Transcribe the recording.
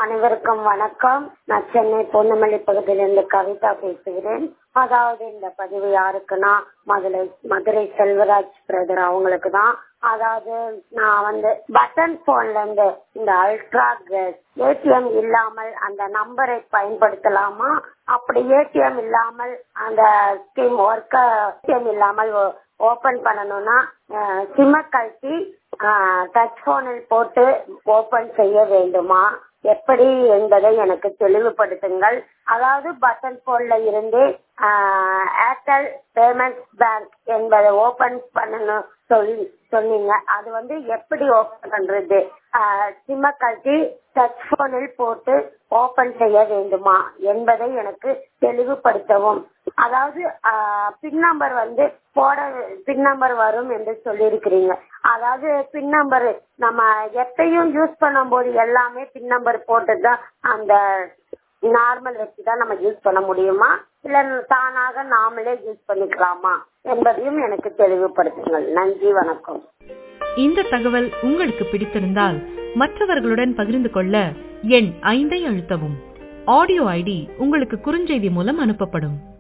அனைவருக்கும் வணக்கம் நான் சென்னை பொன்னமல்லி பகுதியிலிருந்து கவிதா பேசுகிறேன் அதாவது இந்த பதிவு யாருக்குன்னா மதுரை மதுரை செல்வராஜ் பிரதர் அவங்களுக்கு தான் அதாவது நான் வந்து பட்டன் போன்ல இருந்து இந்த அல்ட்ரா கேஸ் ஏடிஎம் இல்லாமல் அந்த நம்பரை பயன்படுத்தலாமா அப்படி ஏடிஎம் இல்லாமல் அந்த ஸ்கீம் ஒர்க்க ஏடிஎம் இல்லாமல் ஓபன் பண்ணணும்னா சிம்ம கழட்டி டச் போனில் போட்டு ஓபன் செய்ய வேண்டுமா எப்படி என்பதை எனக்கு தெளிவுபடுத்துங்கள் அதாவது பட்டன் போன்ல இருந்து ஏர்டெல் பேமெண்ட்ஸ் பேங்க் என்பதை ஓபன் பண்ணணும் சொல்லி சொன்னீங்க அது வந்து எப்படி ஓபன் பண்றது சிம்ம கழட்டி டச் போனில் போட்டு ஓபன் செய்ய வேண்டுமா என்பதை எனக்கு தெளிவுபடுத்தவும் அதாவது பின் நம்பர் வந்து போட பின் நம்பர் வரும் என்று சொல்லியிருக்கிறீங்க அதாவது பின் நம்பர் நம்ம எப்பயும் யூஸ் பண்ணும் போது எல்லாமே பின் நம்பர் போட்டுதான் அந்த நார்மல் வச்சுதான் நம்ம யூஸ் பண்ண முடியுமா இல்ல தானாக நாமளே யூஸ் பண்ணிக்கலாமா என்பதையும் எனக்கு தெளிவுபடுத்துங்கள் நன்றி வணக்கம் இந்த தகவல் உங்களுக்கு பிடித்திருந்தால் மற்றவர்களுடன் பகிர்ந்து கொள்ள எண் ஐந்தை அழுத்தவும் ஆடியோ ஐடி உங்களுக்கு குறுஞ்செய்தி மூலம் அனுப்பப்படும்